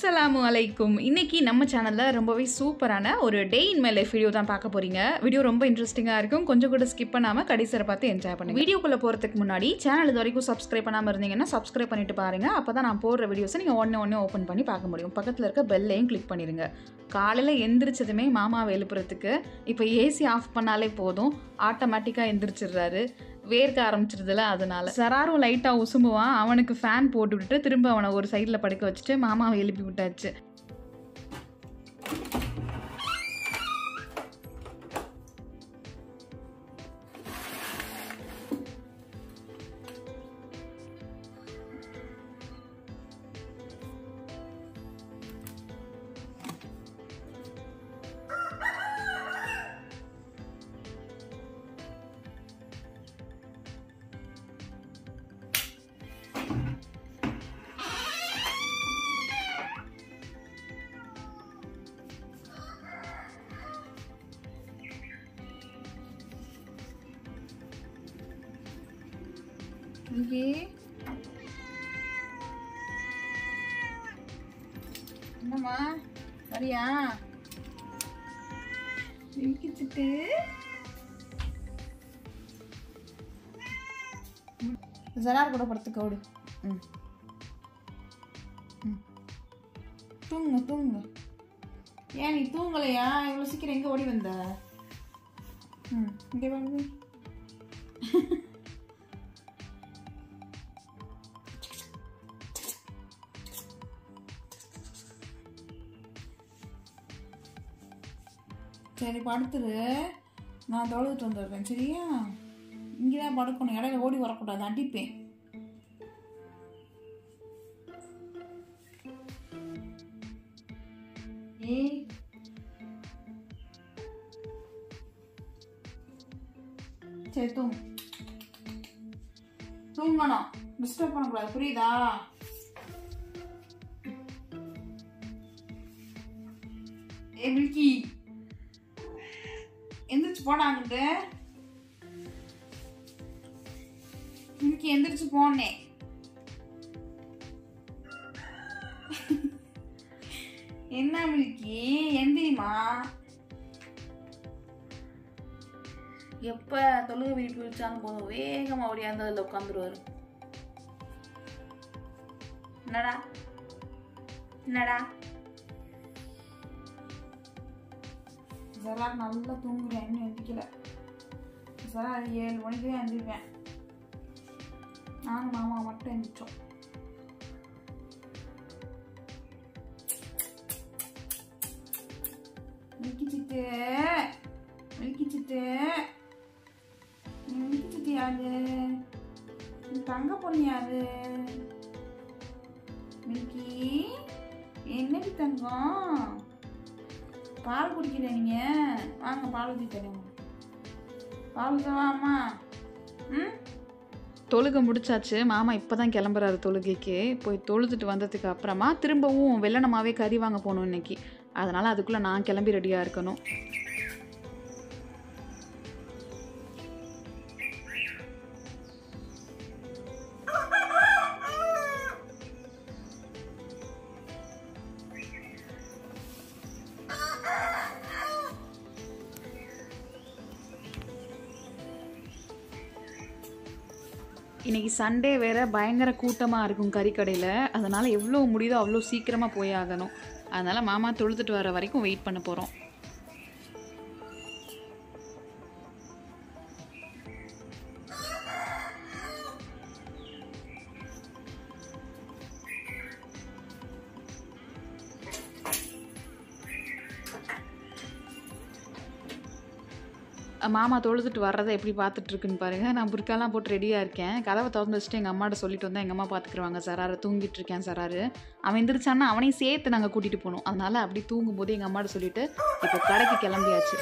அஸ்ஸலாமு அலைக்கும் இன்னைக்கு நம்ம சேனலில் ரொம்பவே சூப்பரான ஒரு day in my life video தான் பார்க்க போறீங்க வீடியோ ரொம்ப இன்ட்ரெஸ்டிங்காக இருக்கும் கொஞ்சம் கூட ஸ்கிப் பண்ணாமல் கடைசியை பார்த்து என்ஜாய் பண்ணுங்க வீடியோக்குள்ளே போகிறதுக்கு முன்னாடி சேனல் இது வரைக்கும் சப்ஸ்கிரைப் பண்ணாமல் இருந்தீங்கன்னா சப்ஸ்கிரைப் பண்ணிட்டு பாருங்க அப்போ தான் நான் போடுற வீடியோஸை நீங்கள் ஒன்று ஒன்று ஓப்பன் பண்ணி பார்க்க முடியும் பக்கத்தில் இருக்க பெல்லையும் கிளிக் பண்ணிடுங்க காலையில் எந்திரிச்சதுமே மாமாவை எழுப்புறதுக்கு இப்போ ஏசி ஆஃப் பண்ணாலே போதும் ஆட்டோமேட்டிக்காக எந்திரிச்சிடுறாரு வேர்க்க ஆரம்பிச்சிருதுல அதனால சராரும் லைட்டாக உசும்புவான் அவனுக்கு ஃபேன் போட்டு விட்டுட்டு திரும்ப அவனை ஒரு சைடில் படுக்க வச்சுட்டு மாமாவை எழுப்பி விட்டாச்சு இங்கே என்னம்மா வரியா இழுக்கிச்சிட்டு ஜரார் கூட படுத்துக்க ஓடு ம் ம். தூங்கு தூங்கு ஏன் நீ தூங்கலையா இவ்வளோ சீக்கிரம் எங்கே ஓடி வந்த ம் இங்கே வந்து சரி படுத்துரு நான் தொழுதுட்டு வந்துடுறேன் சரியா இங்கே தான் படுக்கணும் இடையில ஓடி வரக்கூடாது அடிப்பேன் ஏய் சரி தூங்கு தூங்கணும் டிஸ்டர்ப் பண்ணக்கூடாது புரியுதா ஏ மில்கி எந்திரிச்சு போனாங்கிட்டு இன்னைக்கு எந்திரிச்சு போனேன் என்ன மில்கி எந்திரிமா எப்ப தொழுக வீட்டு விழிச்சாலும் போதும் வேகமா ஓடியாந்து அதில் உட்காந்துருவாரு என்னடா என்னடா ஜரா நல்லா தூங்குறேன் இன்னும் எந்திரிக்கல ஜரா ஏழு மணிக்கு தான் எந்திரிப்பேன் நானும் மாமா மட்டும் எந்திரிச்சோம் மில்கிச்சிட்டு மில்கிச்சிட்டு நீ மில்கிச்சிட்டு யாரு நீ தங்க பொண்ணு யாரு மில்கி என்னடி தங்கம் பால் குடிக்கல நீங்க வாங்க பால் ஊற்றி தரேன் பால் ஊற்றவா அம்மா ம் தொழுகை முடிச்சாச்சு மாமா இப்போ தான் கிளம்புறாரு தொழுகைக்கு போய் தொழுதுட்டு வந்ததுக்கு அப்புறமா திரும்பவும் வெள்ளனமாவே கறி வாங்க போகணும் இன்னைக்கு அதனால் அதுக்குள்ளே நான் கிளம்பி ரெடியாக இருக்கணும் இன்னைக்கு சண்டே வேற பயங்கர கூட்டமாக இருக்கும் கறிக்கடையில் அதனால் எவ்வளோ முடியுதோ அவ்வளோ சீக்கிரமாக போய் ஆகணும் அதனால் மாமா தொழுதுட்டு வர வரைக்கும் வெயிட் பண்ண போகிறோம் மாமா தொழுதுட்டு வர்றதை எப்படி பார்த்துட்டு இருக்குன்னு பாருங்க நான் புர்க்காலாம் போட்டு ரெடியாக இருக்கேன் கதவை திறந்து வச்சுட்டு எங்கள் அம்மாட்ட சொல்லிட்டு வந்தேன் எங்கள் அம்மா பார்த்துக்குருவாங்க சராரு தூங்கிட்டு இருக்கேன் சராரு அவன் எந்திரிச்சான்னா அவனையும் சேர்த்து நாங்கள் கூட்டிகிட்டு போகணும் அதனால அப்படி தூங்கும்போது எங்கள் அம்மாட்ட சொல்லிட்டு இப்போ கடைக்கு கிளம்பியாச்சு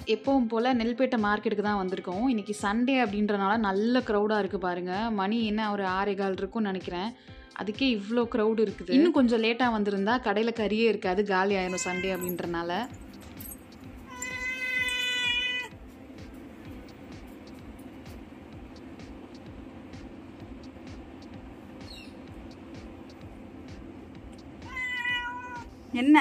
எப்பவும் போல் நெல்பேட்டை மார்க்கெட்டுக்கு தான் வந்திருக்கோம் இன்றைக்கி சண்டே அப்படின்றனால நல்ல க்ரௌடாக இருக்குது பாருங்கள் மணி என்ன ஒரு ஆறே கால் இருக்கும்னு நினைக்கிறேன் அதுக்கே இவ்வளோ க்ரௌடு இருக்குது இன்னும் கொஞ்சம் லேட்டாக வந்திருந்தா கடையில் கறியே இருக்காது காலி ஆயிரும் சண்டே அப்படின்றனால என்ன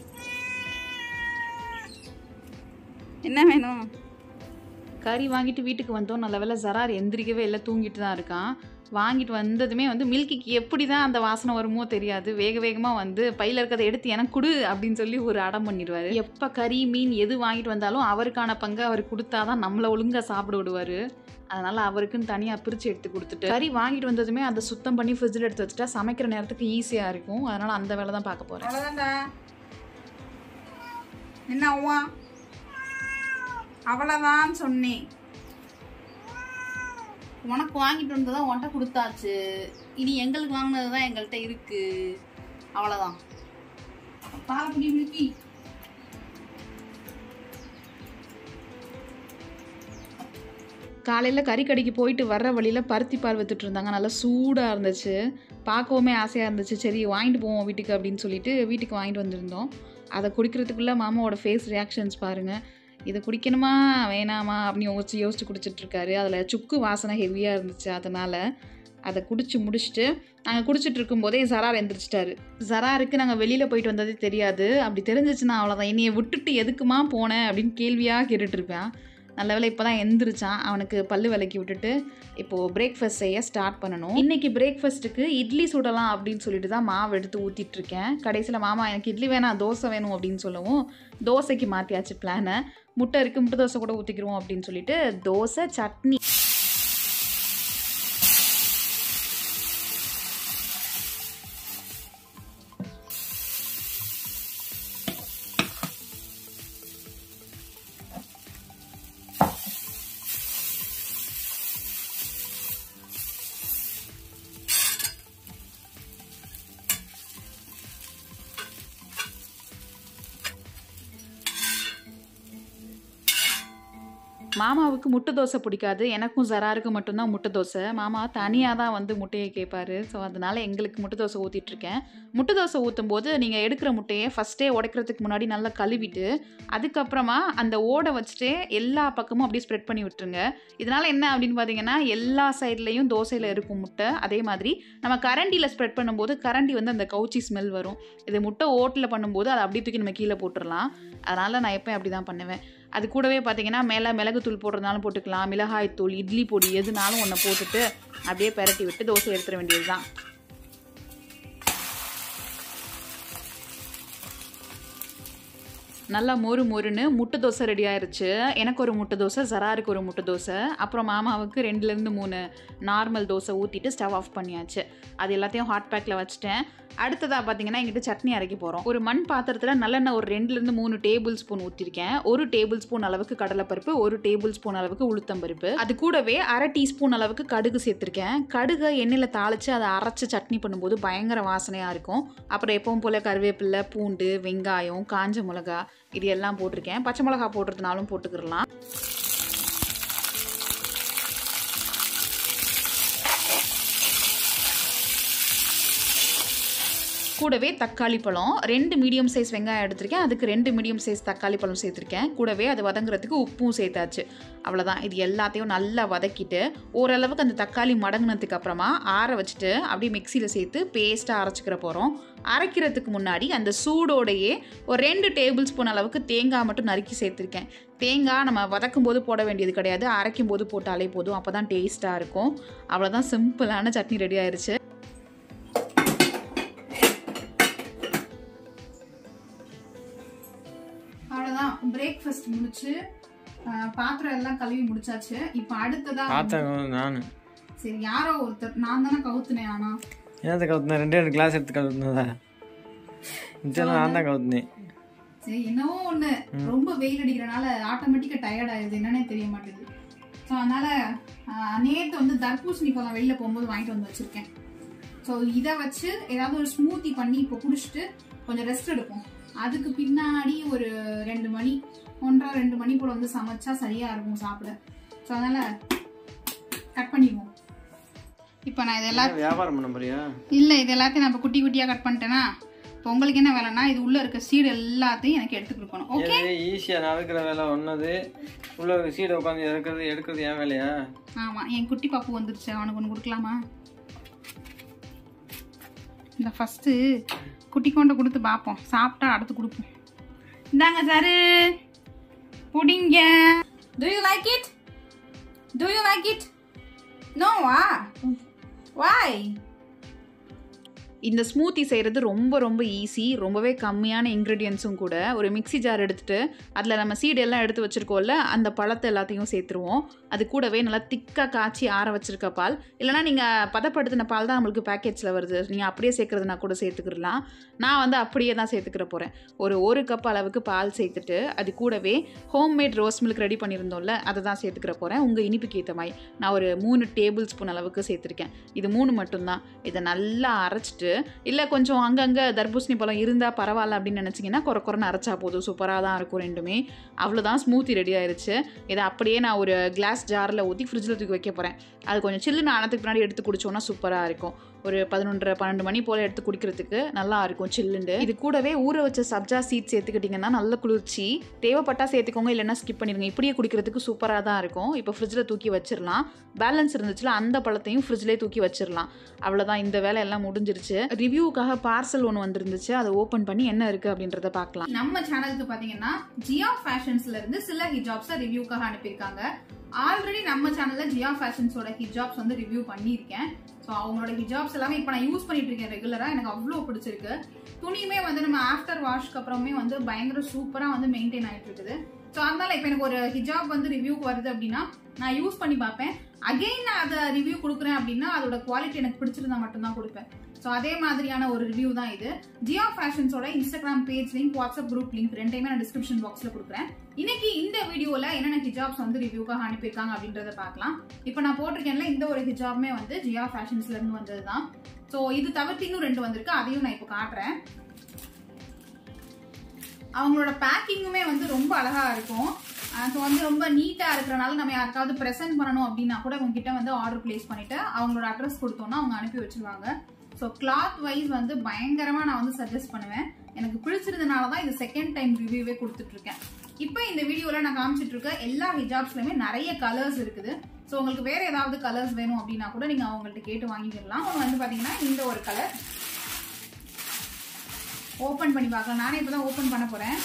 என்ன வேணும் கறி வாங்கிட்டு வீட்டுக்கு வந்தோம் நல்ல வேளை ஜரார் எந்திரிக்கவே இல்லை தூங்கிட்டு தான் இருக்கான் வாங்கிட்டு வந்ததுமே வந்து மில்கிக்கு எப்படி தான் அந்த வாசனை வருமோ தெரியாது வேக வேகமாக வந்து பையில் இருக்கிறத எடுத்து எனக்கு கொடு அப்படின்னு சொல்லி ஒரு அடம் பண்ணிடுவார் எப்போ கறி மீன் எது வாங்கிட்டு வந்தாலும் அவருக்கான பங்கு அவர் கொடுத்தாதான் நம்மளை ஒழுங்காக சாப்பிட விடுவார் அதனால் அவருக்குன்னு தனியாக பிரித்து எடுத்து கொடுத்துட்டு கறி வாங்கிட்டு வந்ததுமே அதை சுத்தம் பண்ணி ஃப்ரிட்ஜில் எடுத்து வச்சுட்டா சமைக்கிற நேரத்துக்கு ஈஸியாக இருக்கும் அதனால் அந்த வேலை தான் பார்க்க போகிறேன் அவ்வளோதான்டா என்ன அவ்வா அவ்வளோதான் சொன்னேன் உனக்கு வாங்கிட்டு வந்ததா உன்கிட்ட கொடுத்தாச்சு இனி எங்களுக்கு வாங்கினது தான் எங்கள்கிட்ட இருக்கு அவ்வளோதான் பால் குடி மில்கி காலையில் கறிக்கடைக்கு போயிட்டு வர்ற வழியில் பருத்தி பால் வித்துட்டு இருந்தாங்க நல்லா சூடாக இருந்துச்சு பார்க்கவுமே ஆசையாக இருந்துச்சு சரி வாங்கிட்டு போவோம் வீட்டுக்கு அப்படின்னு சொல்லிட்டு வீட்டுக்கு வாங்கிட்டு வந்திருந்தோம் அதை குடிக்கிறதுக்குள்ளே மாமாவோட ஃபேஸ் ரியாக்ஷன்ஸ் பாருங்கள் இதை குடிக்கணுமா வேணாமா அப்படின்னு யோசிச்சு யோசிச்சு குடிச்சிட்டு இருக்காரு அதில் சுக்கு வாசனை ஹெவியாக இருந்துச்சு அதனால் அதை குடிச்சு முடிச்சுட்டு நாங்கள் குடிச்சிட்டு இருக்கும்போதே ஜரார் எந்திரிச்சிட்டாரு ஜராருக்கு நாங்கள் வெளியில் போயிட்டு வந்ததே தெரியாது அப்படி தெரிஞ்சிச்சுன்னா அவ்வளோதான் என்னையை விட்டுட்டு எதுக்குமா போனேன் அப்படின்னு கேள்வியாக கேட்டுட்டு இருப்பேன் நல்ல வேளை இப்போ தான் எந்திரிச்சான் அவனுக்கு பல்லு விலக்கி விட்டுட்டு இப்போது பிரேக்ஃபாஸ்ட் செய்ய ஸ்டார்ட் பண்ணணும் இன்றைக்கி பிரேக்ஃபாஸ்ட்டுக்கு இட்லி சுடலாம் அப்படின்னு சொல்லிட்டு தான் மாவு எடுத்து ஊற்றிட்டு இருக்கேன் கடைசியில் மாமா எனக்கு இட்லி வேணாம் தோசை வேணும் அப்படின்னு சொல்லவும் தோசைக்கு மாற்றியாச்சு பிளானை முட்டை இருக்குது முட்டை தோசை கூட ஊற்றிக்கிருவோம் அப்படின்னு சொல்லிட்டு தோசை சட்னி மாமாவுக்கு முட்டை தோசை பிடிக்காது எனக்கும் ஜராருக்கு மட்டும்தான் முட்டை தோசை மாமா தனியாக தான் வந்து முட்டையை கேட்பாரு ஸோ அதனால் எங்களுக்கு முட்டை தோசை ஊற்றிட்டு இருக்கேன் முட்டை தோசை ஊற்றும் போது நீங்கள் எடுக்கிற முட்டையை ஃபஸ்ட்டே உடைக்கிறதுக்கு முன்னாடி நல்லா கழுவிட்டு அதுக்கப்புறமா அந்த ஓடை வச்சுட்டு எல்லா பக்கமும் அப்படியே ஸ்ப்ரெட் பண்ணி விட்டுருங்க இதனால் என்ன அப்படின்னு பார்த்தீங்கன்னா எல்லா சைட்லேயும் தோசையில் இருக்கும் முட்டை அதே மாதிரி நம்ம கரண்டியில் ஸ்ப்ரெட் பண்ணும்போது கரண்டி வந்து அந்த கவுச்சி ஸ்மெல் வரும் இது முட்டை ஓட்டில் பண்ணும்போது அதை அப்படியே தூக்கி நம்ம கீழே போட்டுடலாம் அதனால் நான் எப்போ அப்படி தான் பண்ணுவேன் அது கூடவே பார்த்தீங்கன்னா மேலே மிளகுத்தூள் போடுறதுனாலும் போட்டுக்கலாம் மிளகாய் தூள் இட்லி பொடி எதுனாலும் ஒன்றை போட்டுட்டு அப்படியே பெரட்டி விட்டு தோசை எடுத்துட வேண்டியது தான் நல்லா மொறு மொறுன்னு முட்டை தோசை ரெடி ஆயிருச்சு எனக்கு ஒரு முட்டை தோசை ஜராருக்கு ஒரு முட்டை தோசை அப்புறம் மாமாவுக்கு ரெண்டுலேருந்து மூணு நார்மல் தோசை ஊற்றிட்டு ஸ்டவ் ஆஃப் பண்ணியாச்சு அது எல்லாத்தையும் ஹாட் பேக்கில் வச்சுட்டேன் அடுத்ததாக பார்த்தீங்கன்னா எங்கிட்ட சட்னி அரைக்க போகிறோம் ஒரு மண் பாத்திரத்தில் நல்லெண்ணெய் ஒரு ரெண்டுலேருந்து மூணு டேபிள் ஸ்பூன் ஊற்றிருக்கேன் ஒரு டேபிள் ஸ்பூன் அளவுக்கு கடலைப்பருப்பு ஒரு டேபிள் ஸ்பூன் அளவுக்கு உளுத்தம்பருப்பு அது கூடவே அரை டீஸ்பூன் அளவுக்கு கடுகு சேர்த்துருக்கேன் கடுகை எண்ணெயில் தாளித்து அதை அரைச்சி சட்னி பண்ணும்போது பயங்கர வாசனையாக இருக்கும் அப்புறம் எப்பவும் போல் கருவேப்பிலை பூண்டு வெங்காயம் காஞ்ச மிளகா இது எல்லாம் போட்டிருக்கேன் பச்சை மிளகா போடுறதுனாலும் போட்டுக்கிடலாம் கூடவே தக்காளி பழம் ரெண்டு மீடியம் சைஸ் வெங்காயம் எடுத்திருக்கேன் அதுக்கு ரெண்டு மீடியம் சைஸ் தக்காளி பழம் சேர்த்துருக்கேன் கூடவே அது வதங்குறதுக்கு உப்பும் சேர்த்தாச்சு அவ்வளோதான் இது எல்லாத்தையும் நல்லா வதக்கிட்டு ஓரளவுக்கு அந்த தக்காளி மடங்கினதுக்கு அப்புறமா ஆற வச்சுட்டு அப்படியே மிக்சியில் சேர்த்து பேஸ்ட்டாக அரைச்சிக்கிற போகிறோம் அரைக்கிறதுக்கு முன்னாடி அந்த சூடோடையே ஒரு ரெண்டு டேபிள் ஸ்பூன் அளவுக்கு தேங்காய் மட்டும் நறுக்கி சேர்த்துருக்கேன் தேங்காய் நம்ம வதக்கும் போது போட வேண்டியது கிடையாது அரைக்கும் போது போட்டாலே போதும் அப்போ தான் டேஸ்ட்டாக இருக்கும் அவ்வளோதான் சிம்பிளான சட்னி ரெடி ஆயிருச்சு அவ்வளோதான் பிரேக்ஃபாஸ்ட் முடிச்சு அஹ், பாத்திரம் எல்லாம் கழுவி முடிச்சாச்சு இப்போ அடுத்ததா பார்த்தேன் நான் சரி யாரோ ஒருத்தர் நான் தானே கவுத்துனேன் ஆனா ஏன் கவுத்துனேன் ரெண்டே ரெண்டு கிளாஸ் எடுத்து கவுத்துனதா மிச்சம் நான் தான் கவுத்துனேன் சரி என்னவோ ஒண்ணு ரொம்ப வெயில் அடிக்கிறனால ஆட்டோமேட்டிக்கா டயர்ட் ஆயிடுது என்னன்னே தெரிய மாட்டேங்குது ஸோ அதனால ஆஹ், நேத்து வந்து தர்பூசணி பழம் வெளியில போகும்போது வாங்கிட்டு வந்து வச்சிருக்கேன் ஸோ இதை வச்சு ஏதாவது ஒரு ஸ்மூத்தி பண்ணி இப்போ குடிச்சிட்டு கொஞ்சம் ரெஸ்ட் எடுப்போம் அதுக்கு பின்னாடி ஒரு ரெண்டு மணி ஒன்றரை ரெண்டு மணி போல வந்து சமைச்சா சரியா இருக்கும் சாப்பிட ஸோ அதனால கட் பண்ணிடுவோம் இப்போ நான் இதெல்லாம் வியாபாரம் பண்ண போறியா இல்லை இது எல்லாத்தையும் நான் இப்போ குட்டி குட்டியாக கட் பண்ணிட்டேன்னா இப்போ உங்களுக்கு என்ன வேலைன்னா இது உள்ள இருக்க சீடு எல்லாத்தையும் எனக்கு எடுத்து கொடுக்கணும் ஓகே எது ஈஸியா நடக்கிற வேலை ஒன்னது உள்ள சீடை உட்காந்து எடுக்கிறது எடுக்கிறது ஏன் வேலையா ஆமாம் என் குட்டி பாப்பு வந்துருச்சு அவனுக்கு ஒன்று கொடுக்கலாமா இந்த ஃபஸ்ட்டு குட்டி கொண்டு கொடுத்து பார்ப்போம் சாப்பிட்டா அடுத்து கொடுப்போம் இந்தாங்க சாரு புடிங்க do you like it do you like it no வா வாய் இந்த ஸ்மூத்தி செய்கிறது ரொம்ப ரொம்ப ஈஸி ரொம்பவே கம்மியான இன்க்ரீடியன்ஸும் கூட ஒரு மிக்ஸி ஜார் எடுத்துட்டு அதில் நம்ம சீடு எல்லாம் எடுத்து வச்சுருக்கோம்ல அந்த பழத்தை எல்லாத்தையும் சேர்த்துருவோம் அது கூடவே நல்லா திக்காக காய்ச்சி ஆற வச்சிருக்க பால் இல்லைனா நீங்கள் பதப்படுத்தின பால் தான் நம்மளுக்கு பேக்கெட்ஸில் வருது நீங்கள் அப்படியே சேர்க்குறதுனா கூட சேர்த்துக்கிடலாம் நான் வந்து அப்படியே தான் சேர்த்துக்கிற போகிறேன் ஒரு ஒரு கப் அளவுக்கு பால் சேர்த்துட்டு அது கூடவே ஹோம்மேட் ரோஸ் மில்க் ரெடி பண்ணியிருந்தோம்ல அதை தான் சேர்த்துக்கிற போகிறேன் உங்கள் இனிப்புக்கு ஏற்ற மாதிரி நான் ஒரு மூணு டேபிள் ஸ்பூன் அளவுக்கு சேர்த்துருக்கேன் இது மூணு மட்டும்தான் இதை நல்லா அரைச்சிட்டு இல்லை கொஞ்சம் அங்கங்கே தர்பூசணி பழம் இருந்தால் பரவாயில்ல அப்படின்னு நினச்சிங்கன்னா குறை குறைன்னு அரைச்சா போதும் சூப்பராக தான் இருக்கும் ரெண்டுமே அவ்வளோதான் ஸ்மூத்தி ரெடி ஆயிருச்சு இதை அப்படியே நான் ஒரு கிளாஸ் ஜாரில் ஊற்றி ஃப்ரிட்ஜில் தூக்கி வைக்க போகிறேன் அது கொஞ்சம் சில்லுன்னு ஆனதுக்கு பின்னாடி எடுத்து குடிச்சோன்னா சூப்பராக இருக்கும் ஒரு பதினொன்றரை பன்னெண்டு மணி போல் எடுத்து குடிக்கிறதுக்கு நல்லா இருக்கும் சில்லுண்டு இது கூடவே ஊற வச்ச சப்ஜா சீட் சேர்த்துக்கிட்டிங்கன்னா நல்ல குளிர்ச்சி தேவைப்பட்டா சேர்த்துக்கோங்க இல்லைன்னா ஸ்கிப் பண்ணிடுங்க இப்படியே குடிக்கிறதுக்கு சூப்பராக தான் இருக்கும் இப்போ ஃப்ரிட்ஜில் தூக்கி வச்சிடலாம் பேலன்ஸ் இருந்துச்சுல அந்த பழத்தையும் ஃப்ரிட்ஜ்லேயே தூக்கி வச்சிடலாம் அவ்வளோதான் இந்த வேலை எல்லாம் முடிஞ்சிருச்சு ரிவ்யூக்காக பார்சல் ஒன்று வந்திருந்துச்சு அதை ஓப்பன் பண்ணி என்ன இருக்குது அப்படின்றத பார்க்கலாம் நம்ம சேனலுக்கு பாத்தீங்கன்னா ஜியா ஃபேஷன்ஸ்ல இருந்து சில ஹிஜாப்ஸை ரிவ்யூக்காக அனுப்பியிருக்காங்க ஆல்ரெடி நம்ம சேனல்ல ஜியா ஃபேஷன்ஸோட ஹிஜாப்ஸ் வந்து ரிவ்யூ பண்ணியிருக்கேன் ஸோ அவங்களோட ஹிஜாப்ஸ் எல்லாமே இப்போ நான் யூஸ் பண்ணிட்டு இருக்கேன் ரெகுலராக எனக்கு அவ்வளோ பிடிச்சிருக்கு துணியுமே வந்து நம்ம ஆஃப்டர் வாஷ்க்கு அப்புறமே வந்து பயங்கர சூப்பராக வந்து மெயின்டைன் ஆகிட்டு இருக்குது ஸோ அதனால இப்போ எனக்கு ஒரு ஹிஜாப் வந்து ரிவ்யூக்கு வருது அப்படின்னா நான் யூஸ் பண்ணி பார்ப்பேன் அகைன் நான் அதை ரிவ்யூ கொடுக்குறேன் அப்படின்னா அதோட குவாலிட்டி எனக்கு பிடிச்சிருந்தா மட்டும்தான் கொடுப்பேன் ஸோ அதே மாதிரியான ஒரு ரிவ்யூ தான் இது ஜியா ஃபேஷன்ஸோட Instagram page link WhatsApp group link ரெண்டையுமே நான் டிஸ்கிரிப்ஷன் பாக்ஸ்ல கொடுக்குறேன் இன்னைக்கு இந்த வீடியோல என்னென்ன ஹிஜாப்ஸ் வந்து ரிவ்யூக்காக அனுப்பியிருக்காங்க அப்படின்றத பார்க்கலாம் இப்போ நான் போட்டிருக்கேன்ல இந்த ஒரு ஹிஜாப்மே வந்து ஜியா ஃபேஷன்ஸ்ல இருந்து வந்தது தான் ஸோ இது தவிர்த்து இன்னும் ரெண்டு வந்திருக்கு அதையும் நான் இப்போ காட்டுறேன் அவங்களோட பேக்கிங்குமே வந்து ரொம்ப அழகா இருக்கும் ஸோ வந்து ரொம்ப நீட்டாக இருக்கிறனால நம்ம யாருக்காவது ப்ரெசென்ட் பண்ணணும் அப்படின்னா கூட உங்ககிட்ட வந்து ஆர்டர் பிளேஸ் பண்ணிட்டு அவங்களோட அட்ரஸ் கொடுத்தோம்னா அவங்க அனுப்பி வச்சிருவாங்க ஸோ கிளாத் வைஸ் வந்து பயங்கரமாக நான் வந்து சஜஸ்ட் பண்ணுவேன் எனக்கு பிடிச்சிருந்தனால தான் இது செகண்ட் டைம் ரிவ்யூவே கொடுத்துட்டு இருக்கேன் இப்போ இந்த வீடியோவில் நான் காமிச்சிட்டு இருக்க எல்லா ஹிஜாப்ஸ்லையுமே நிறைய கலர்ஸ் இருக்குது ஸோ உங்களுக்கு வேற ஏதாவது கலர்ஸ் வேணும் அப்படின்னா கூட நீங்கள் அவங்கள்ட்ட கேட்டு வாங்கிக்கலாம் அவங்க வந்து பார்த்தீங்கன்னா இந்த ஒரு கலர் ஓப்பன் பண்ணி பார்க்கலாம் நானே இப்போ தான் ஓப்பன் பண்ண போகிறேன்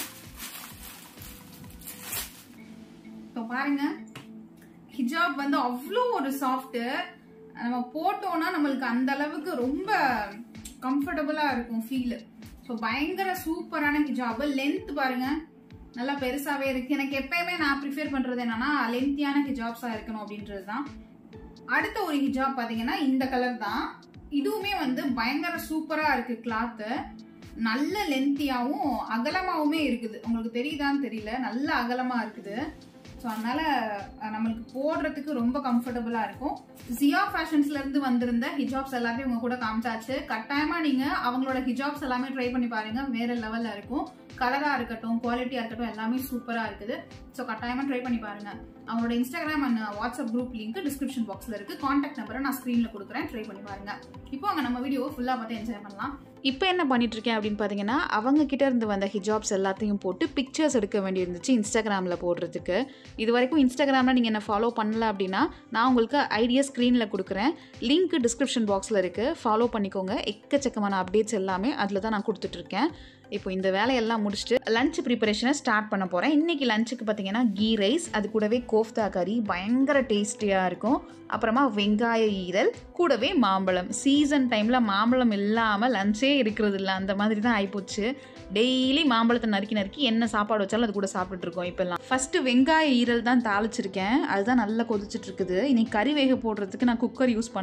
இப்போ பாருங்க ஹிஜாப் வந்து அவ்வளோ ஒரு சாஃப்ட் நம்ம போட்டோம்னா நம்மளுக்கு அந்த அளவுக்கு ரொம்ப கம்ஃபர்டபுளா இருக்கும் ஃபீல் ஸோ பயங்கர சூப்பரான ஹிஜாப் லென்த் பாருங்க நல்லா பெருசாவே இருக்கு எனக்கு எப்பயுமே நான் ப்ரிஃபேர் பண்றது என்னன்னா லென்த்தியான ஹிஜாப்ஸா இருக்கணும் அப்படின்றது தான் அடுத்த ஒரு ஹிஜாப் பாத்தீங்கன்னா இந்த கலர் தான் இதுவுமே வந்து பயங்கர சூப்பரா இருக்கு கிளாத்து நல்ல லென்த்தியாவும் அகலமாவுமே இருக்குது உங்களுக்கு தெரியுதான்னு தெரியல நல்ல அகலமா இருக்குது ஸோ அதனால அஹ், நம்மளுக்கு போடுறதுக்கு ரொம்ப கம்ஃபர்டபுளா இருக்கும் ஜியா ஃபேஷன்ஸ்ல இருந்து வந்திருந்த ஹிஜாப்ஸ் எல்லாத்தையும் உங்க கூட காமிச்சாச்சு கட்டாயமா நீங்க அவங்களோட ஹிஜாப்ஸ் எல்லாமே ட்ரை பண்ணி பாருங்க வேற லெவல்ல இருக்கும் கலரா இருக்கட்டும் குவாலிட்டியா இருக்கட்டும் எல்லாமே சூப்பரா இருக்குது ஸோ கட்டாயமா ட்ரை பண்ணி பாருங்க அவங்களோட Instagram and WhatsApp group link description பாக்ஸ்ல இருக்கு கான்டாக்ட் நம்பரை நான் ஸ்க்ரீன்ல கொடுக்குறேன் ட்ரை பண்ணி பாருங்க இப்போ அங்க நம்ம வீடியோ ஃபுல்லா பார்த்து என்ஜாய் பண்ணலாம் இப்போ என்ன பண்ணிட்டு இருக்கேன் அப்படின்னு பார்த்தீங்கன்னா அவங்க கிட்ட இருந்து வந்த ஹிஜாப்ஸ் எல்லாத்தையும் போட்டு பிக்சர்ஸ் எடுக்க வேண்டியிருந்துச்சு இன்ஸ்டாகிராமில் போடுறதுக்கு இது வரைக்கும் இன்ஸ்டாகிராமில் நீங்கள் என்ன ஃபாலோ பண்ணல அப்படின்னா நான் உங்களுக்கு ஐடியா ஸ்க்ரீனில் கொடுக்குறேன் லிங்க் டிஸ்கிரிப்ஷன் பாக்ஸில் இருக்குது ஃபாலோ பண்ணிக்கோங்க எக்கச்சக்கமான அப்டேட்ஸ் எல்லாமே அதில் தான் நான் கொடுத்துட்ருக்கேன் இப்போ இந்த வேலையெல்லாம் முடிச்சுட்டு லஞ்ச் ப்ரிப்பரேஷனை ஸ்டார்ட் பண்ண போகிறேன் இன்றைக்கி லஞ்சுக்கு பார்த்தீங்கன்னா கீ ரைஸ் அது கூடவே கோஃப்தா கறி பயங்கர டேஸ்டியாக இருக்கும் அப்புறமா வெங்காய ஈரல் கூடவே மாம்பழம் சீசன் டைமில் மாம்பழம் இல்லாமல் லஞ்சே இருக்கிறது இல்லை அந்த மாதிரி தான் ஆயிப்போச்சு டெய்லி மாம்பழத்தை நறுக்கி நறுக்கி என்ன சாப்பாடு வச்சாலும் அது கூட சாப்பிட்டுட்டு இருக்கோம் இப்போல்லாம் ஃபஸ்ட்டு வெங்காய ஈரல் தான் தாளிச்சிருக்கேன் அதுதான் நல்லா கொதிச்சிட்டு இருக்குது இன்னைக்கு கறி வேக போடுறதுக்கு நான் குக்கர் யூஸ் பண்ணலை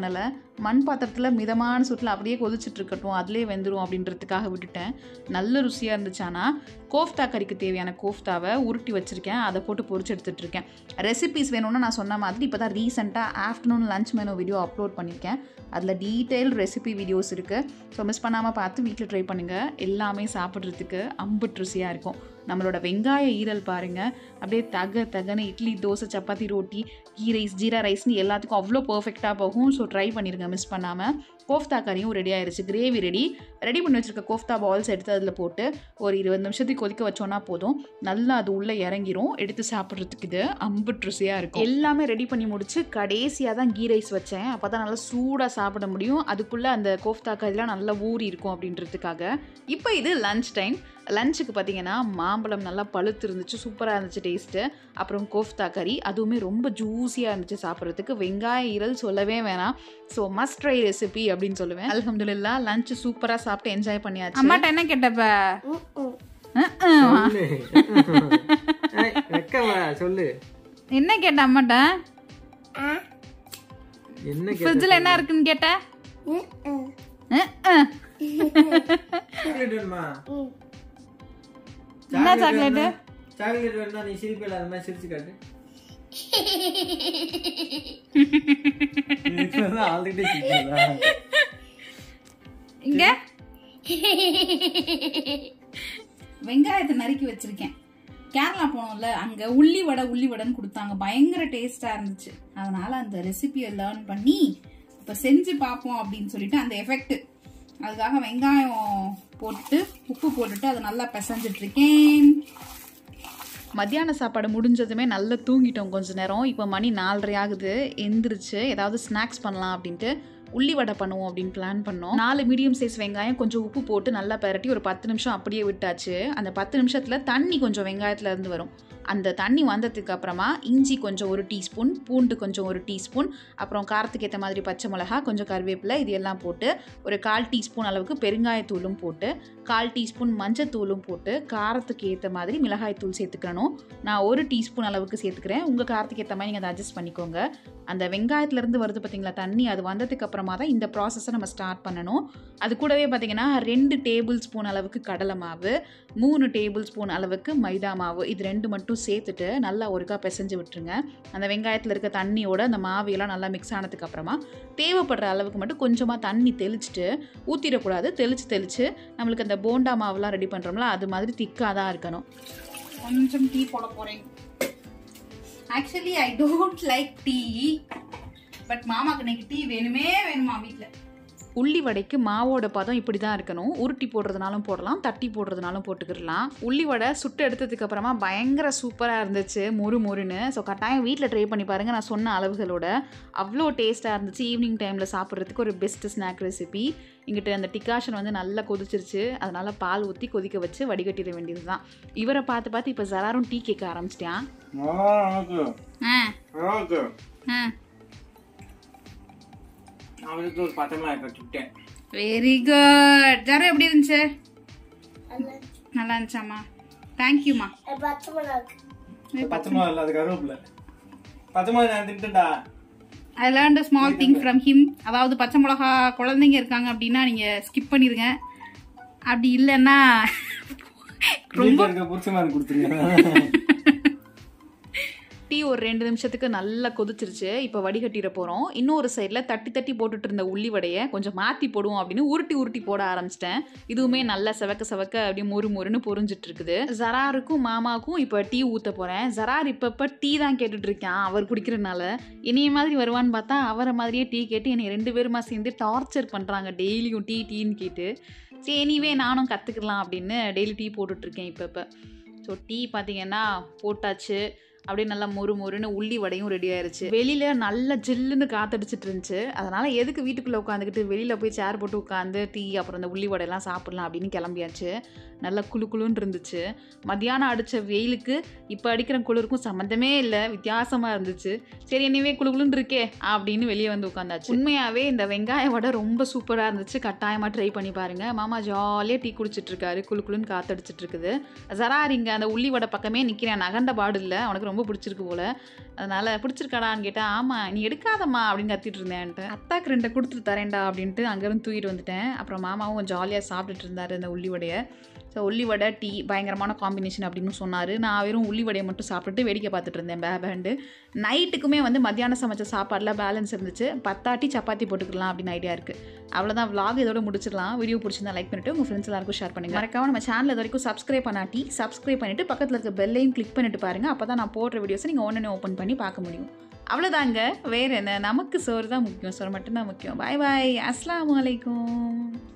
மண் பாத்திரத்தில் மிதமான சூட்டில் அப்படியே கொதிச்சுட்டு இருக்கட்டும் அதிலே வெந்துடும் அப்படின்றதுக்காக விட்டுட்டேன் நல்ல ருசியாக இருந்துச்சு ஆனால் கோஃப்தா கறிக்கு தேவையான கோஃப்தாவை உருட்டி வச்சுருக்கேன் அதை போட்டு பொரிச்சு எடுத்துகிட்டு இருக்கேன் ரெசிபீஸ் வேணும்னு நான் சொன்ன மாதிரி இப்போ தான் ரீசெண்டாக afternoon lunch menu video upload பண்ணியிருக்கேன் அதில் டீட்டெயில் ரெசிபி வீடியோஸ் இருக்குது ஸோ மிஸ் பண்ணாமல் பார்த்து வீட்டில் ட்ரை பண்ணுங்கள் எல்லாமே சாப்பிட்றதுக்கு அம்புட்டு ருசியாக இருக்கும் நம்மளோட வெங்காய ஈரல் பாருங்கள் அப்படியே தக தகன்னு இட்லி தோசை சப்பாத்தி ரோட்டி கீ ரைஸ் ஜீரா ரைஸ்னு எல்லாத்துக்கும் அவ்வளோ பர்ஃபெக்டாக போகும் ஸோ ட்ரை பண்ணிருங்க மிஸ் பண்ணாமல் கோஃப்தா கறியும் ரெடி ஆயிருச்சு கிரேவி ரெடி ரெடி பண்ணி வச்சிருக்க கோஃப்தா பால்ஸ் எடுத்து அதில் போட்டு ஒரு இருபது நிமிஷத்துக்கு கொதிக்க வச்சோன்னா போதும் நல்லா அது உள்ளே இறங்கிரும் எடுத்து சாப்பிட்றதுக்கு இது அம்புட்டு ருசியாக இருக்கும் எல்லாமே ரெடி பண்ணி முடிச்சு கடைசியாக தான் கீ ரைஸ் வச்சேன் அப்போ தான் நல்லா சூடாக சாப்பிட முடியும் அதுக்குள்ளே அந்த கோஃப்தா கறிலாம் நல்லா ஊறி இருக்கும் அப்படின்றதுக்காக இப்போ இது லஞ்ச் டைம் லஞ்சுக்கு பார்த்தீங்கன்னா மாம்பழம் நல்லா பழுத்து இருந்துச்சு சூப்பராக இருந்துச்சு டேஸ்ட்டு அப்புறம் கோஃப்தா கறி அதுவுமே ரொம்ப ஜூஸியாக இருந்துச்சு சாப்பிட்றதுக்கு வெங்காய ஈரல் சொல்லவே வேணாம் ஸோ மஸ்ட் ட்ரை ரெசிபி அப்படின்னு சொல்லுவேன் அல்ஹம்துலில்லா லஞ்ச் சூப்பராக சாப்பிட்டு என்ஜாய் பண்ணியாச்சு அம்மாட்ட என்ன கேட்டப்ப சொல்லு ஏய், வெக்கமா சொல்லு என்ன கேட்ட அம்மாட்ட என்ன ஃப்ரிட்ஜில் என்ன இருக்குன்னு கேட்ட சாக்லேட் வேணுமா என்ன சாக்லேட்டு சாக்லேட் வேணுமா நீ சிரிப்பு இல்லாத மாதிரி சிரிச்சு காட்டு ஆல்ரெடி சிரிக்கிறதா இங்க வெங்காயத்தை நறுக்கி வச்சிருக்கேன் கேரளா போனோம்ல அங்க உள்ளி வடை உள்ளி வடைன்னு கொடுத்தாங்க பயங்கர டேஸ்டா இருந்துச்சு அதனால அந்த ரெசிபியை லேர்ன் பண்ணி இப்ப செஞ்சு பார்ப்போம் அப்படின்னு சொல்லிட்டு அந்த எஃபெக்ட் அதுக்காக வெங்காயம் போட்டு உப்பு போட்டுட்டு அதை நல்லா பிசைஞ்சிட்டு இருக்கேன் மத்தியான சாப்பாடு முடிஞ்சதுமே நல்லா தூங்கிட்டோம் கொஞ்ச நேரம் இப்போ மணி நாலரை ஆகுது எந்திரிச்சு ஏதாவது ஸ்நாக்ஸ் பண்ணலாம் அப்படின்ட்டு உள்ளி வடை பண்ணுவோம் அப்படின்னு பிளான் பண்ணோம் நாலு மீடியம் சைஸ் வெங்காயம் கொஞ்சம் உப்பு போட்டு நல்லா பெரட்டி ஒரு பத்து நிமிஷம் அப்படியே விட்டாச்சு அந்த பத்து நிமிஷத்தில் தண்ணி கொஞ்சம் வெங்காயத்துல இருந்து வரும் அந்த தண்ணி வந்ததுக்கு அப்புறமா இஞ்சி கொஞ்சம் ஒரு டீஸ்பூன் பூண்டு கொஞ்சம் ஒரு டீஸ்பூன் அப்புறம் காரத்துக்கு ஏற்ற மாதிரி பச்சை மிளகா கொஞ்சம் கருவேப்பிலை இது எல்லாம் போட்டு ஒரு கால் டீஸ்பூன் அளவுக்கு பெருங்காயத்தூளும் போட்டு கால் டீஸ்பூன் மஞ்சத்தூளும் போட்டு காரத்துக்கு ஏற்ற மாதிரி மிளகாய்த்தூள் சேர்த்துக்கணும் நான் ஒரு டீஸ்பூன் அளவுக்கு சேர்த்துக்கிறேன் உங்கள் காரத்துக்கு ஏற்ற மாதிரி நீங்கள் அதை அட்ஜஸ்ட் பண்ணிக்கோங்க அந்த வெங்காயத்துலேருந்து வருது பார்த்தீங்களா தண்ணி அது வந்ததுக்கு அப்புறமா தான் இந்த ப்ராசஸை நம்ம ஸ்டார்ட் பண்ணணும் அது கூடவே பார்த்தீங்கன்னா ரெண்டு டேபிள் ஸ்பூன் அளவுக்கு கடலை மாவு மூணு டேபிள் ஸ்பூன் அளவுக்கு மைதா மாவு இது ரெண்டு மட்டும் சேர்த்துட்டு நல்லா ஒருக்கா பிசைஞ்சு விட்டுருங்க அந்த வெங்காயத்தில் இருக்க தண்ணியோட அந்த மாவையெல்லாம் நல்லா மிக்ஸ் ஆனதுக்கு அப்புறமா தேவைப்படுற அளவுக்கு மட்டும் கொஞ்சமாக தண்ணி தெளிச்சுட்டு ஊற்றிடக்கூடாது தெளித்து தெளித்து நம்மளுக்கு அந்த போண்டா மாவுலாம் ரெடி பண்ணுறோம்ல அது மாதிரி திக்காக தான் இருக்கணும் கொஞ்சம் டீ போட போறேன் actually I don't like tea but மாமாக்கு இன்னைக்கு டீ வேணுமே வேணுமா வீட்ல உள்ளி வடைக்கு மாவோட பதம் இப்படி தான் இருக்கணும் உருட்டி போடுறதுனாலும் போடலாம் தட்டி போடுறதுனாலும் போட்டுக்கிடலாம் உள்ளி வடை சுட்டு எடுத்ததுக்கு அப்புறமா பயங்கர சூப்பராக இருந்துச்சு மொறு மொறுன்னு ஸோ கட்டாயம் வீட்டில் ட்ரை பண்ணி பாருங்கள் நான் சொன்ன அளவுகளோட அவ்வளோ டேஸ்ட்டாக இருந்துச்சு ஈவினிங் டைமில் சாப்பிட்றதுக்கு ஒரு பெஸ்ட் ஸ்நாக் ரெசிபி இங்கிட்ட அந்த டிகாஷன் வந்து நல்லா கொதிச்சிருச்சு அதனால் பால் ஊற்றி கொதிக்க வச்சு வடிகட்டிட வேண்டியது தான் இவரை பார்த்து பார்த்து இப்போ ஜராரும் டீ கேட்க ஆரம்பிச்சிட்டான் ஆ ஓகே ஆ அவளுக்கு ஒரு பத்தமா கட்டுட்டேன் வெரி குட் ஜரம் எப்படி இருந்துச்சு நல்லா இருந்துச்சாம்மா தேங்க்யூம்மா பச்சை மிளகா இல்ல அது கருவேப்பில பச்சை மிளகா நான் தின்ட்டேன்டா I learn small thing from him அதாவது பச்சை மிளகா குழந்தைங்க இருக்காங்க அப்படின்னா நீங்க ஸ்கிப் பண்ணிருங்க அப்படி இல்லைன்னா ரொம்ப இருக்க புருஷமாக கொடுத்துருங்க டீ ஒரு ரெண்டு நிமிஷத்துக்கு நல்லா கொதிச்சிருச்சு இப்போ வடிகட்டிட போகிறோம் இன்னொரு சைடில் தட்டி தட்டி போட்டுட்டு இருந்த உள்ளி வடையை கொஞ்சம் மாற்றி போடுவோம் அப்படின்னு உருட்டி உருட்டி போட ஆரம்பிச்சிட்டேன் இதுவுமே நல்லா செவக்க செவக்க அப்படியே மொறு மொறுன்னு பொரிஞ்சிட்டு இருக்குது ஜராருக்கும் மாமாவுக்கும் இப்போ டீ ஊற்ற போகிறேன் ஜரார் இப்போ இப்போ டீ தான் கேட்டுட்டு இருக்கான் அவர் குடிக்கிறனால என்னைய மாதிரி வருவான்னு பார்த்தா அவரை மாதிரியே டீ கேட்டு என்னை ரெண்டு பேருமா சேர்ந்து டார்ச்சர் பண்ணுறாங்க டெய்லியும் டீ டீன்னு கேட்டு சரி எனிவே நானும் கற்றுக்கலாம் அப்படின்னு டெய்லி டீ போட்டுட்ருக்கேன் இப்போ இப்போ ஸோ டீ பார்த்தீங்கன்னா போட்டாச்சு அப்படியே நல்லா மொறு மொறுன்னு உள்ளி வடையும் ரெடி ஆயிருச்சு வெளியில நல்ல ஜில்லுன்னு காத்தடிச்சிட்டு இருந்துச்சு அதனால எதுக்கு வீட்டுக்குள்ள உட்காந்துக்கிட்டு வெளியில போய் சேர் போட்டு உட்காந்து டீ அப்புறம் அந்த உள்ளி வடையெல்லாம் சாப்பிடலாம் அப்படின்னு கிளம்பியாச்சு நல்லா குளு குளுன்னு இருந்துச்சு மத்தியானம் அடிச்ச வெயிலுக்கு இப்போ அடிக்கிற குளிருக்கும் சம்மந்தமே இல்லை வித்தியாசமா இருந்துச்சு சரி என்னவே குளு குளுன்னு இருக்கே அப்படின்னு வெளியே வந்து உட்காந்தாச்சு உண்மையாவே இந்த வெங்காய வடை ரொம்ப சூப்பரா இருந்துச்சு கட்டாயமா ட்ரை பண்ணி பாருங்க மாமா ஜாலியா டீ குடிச்சிட்டு இருக்காரு குளு குளுன்னு காத்தடிச்சிட்டு இருக்குது ஜரார் இங்க அந்த உள்ளி வடை பக்கமே நிக்கிறேன் நகண்ட பாடு இல்லை அவனுக்கு ரொம்ப பிடிச்சிருக்கு போல் அதனால் பிடிச்சிருக்காடான்னு கேட்டேன் ஆமாம் நீ எடுக்காதம்மா அப்படின்னு கத்திட்டு இருந்தேன்ட்டு அத்தாக்கு ரெண்டை கொடுத்துட்டு தரேன்டா அப்படின்ட்டு அங்கேருந்து தூக்கிட்டு வந்துட்டேன் அப்புறம் மாமாவும் ஜாலியாக சாப்பிட்டுட்டு இருந்தார் இந்த உள்ளி வடையை ஸோ உள்ளி வடை டீ பயங்கரமான காம்பினேஷன் அப்படின்னு சொன்னார் நான் வெறும் உள்ளி வடையை மட்டும் சாப்பிட்டுட்டு வேடிக்கை பார்த்துட்டு இருந்தேன் பேபேண்டு நைட்டுக்குமே வந்து மத்தியானம் சமைச்ச சாப்பாடில் பேலன்ஸ் இருந்துச்சு பத்தாட்டி சப்பாத்தி போட்டுக்கலாம் அப்படின்னு ஐடியா இருக்குது அவ்வளோதான் vlog இதோட முடிச்சிடலாம் வீடியோ பிடிச்சிருந்தா லைக் பண்ணிட்டு உங்கள் ஃப்ரெண்ட்ஸ் எல்லாருக்கும் ஷேர் பண்ணுங்க மறக்காம நம்ம சேனல் இது வரைக்கும் சப்ஸ்கிரைப் பண்ணாட்டி சப்ஸ்கிரைப் பண்ணிட்டு பக்கத்தில் இருக்க பெல்லையும் கிளிக் பண்ணிட்டு பாருங்க அப்போ தான் நான் போடுற வீடியோஸை நீங்கள் ஒன்று ஓப்பன் பண்ணி பார்க்க முடியும் அவ்வளோதாங்க வேறு என்ன நமக்கு சோறு தான் முக்கியம் சோறு மட்டும்தான் முக்கியம் பாய் பாய் அஸ்ஸலாமு அலைக்கும்